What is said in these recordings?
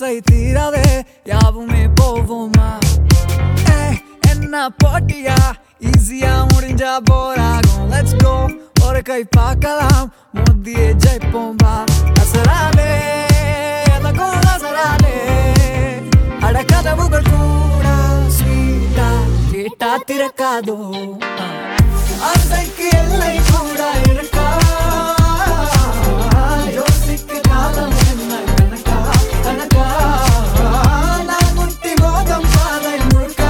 ஆசை தீரவே யாவுமே போவோமா ஏய், என்ன போட்டியா ஈஸியா முடிஞ்சா போராகும் லெட்ஸ் கோ ஒரு கை பார்க்கலாம் முதியே ஜெயிப்போம் வா அசராலே எனக்கும் அசராலே அடக்கதவுகள் கூட ஸ்வீட்டா கேட்டா திறக்காதோ ஆசைக்கு எல்லை கூட இருக்கா யோசிக்க காலம் என்ன கணக்கா கணக்கா நான் முட்டி மோகம் பாதை முழுக்கா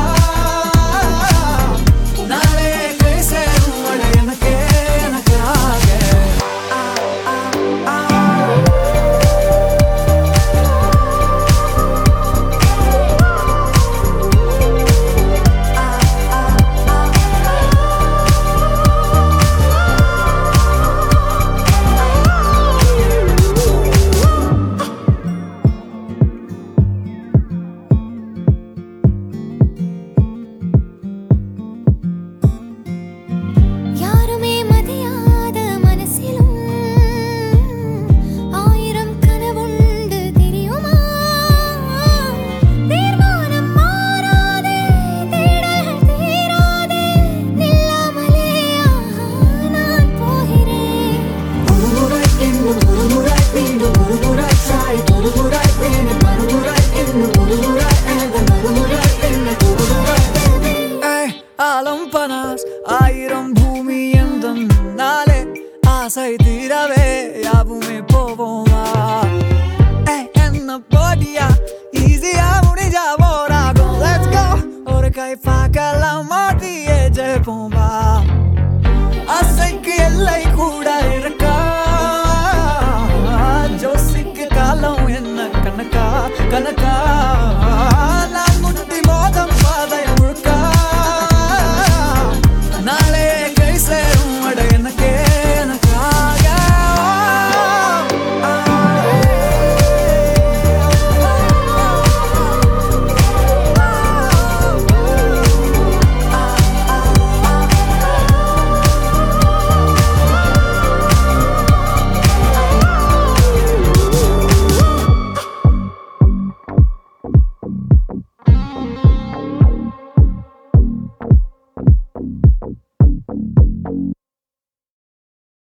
நாளே கை சேரும் வழி எனக்கே எனக்காக ஆ, ஆ, ஆ. யாருமே மதியாத மனசிலும் ஆயிரம் கனவுண்டு தெரியுமா தீர்மானம் மாறாதே தேடல்கள் தீராதே நில்லாமலே ஆஹா, நான் போகிறேன் ஒருமுறை இன்னும் ஒருமுறை மீண்டும் ஒருமுறை try ஒருமுறை மீண்டும் மறுமுறை இன்னும் ஒருமுறை and மறுமுறை இன்னும் ஒருமுறை ஏய், ஆலம் பனாஸ் ஆயிரம் பூமி எந்த நாளே ஆசை தீரவே யாவுமே போவோமா ஏய், என்ன போட்டியா ஈஸியா முடிஞ்சா போராகும் லெட்ஸ் கோ ஒரு கை பார்க்கலாமா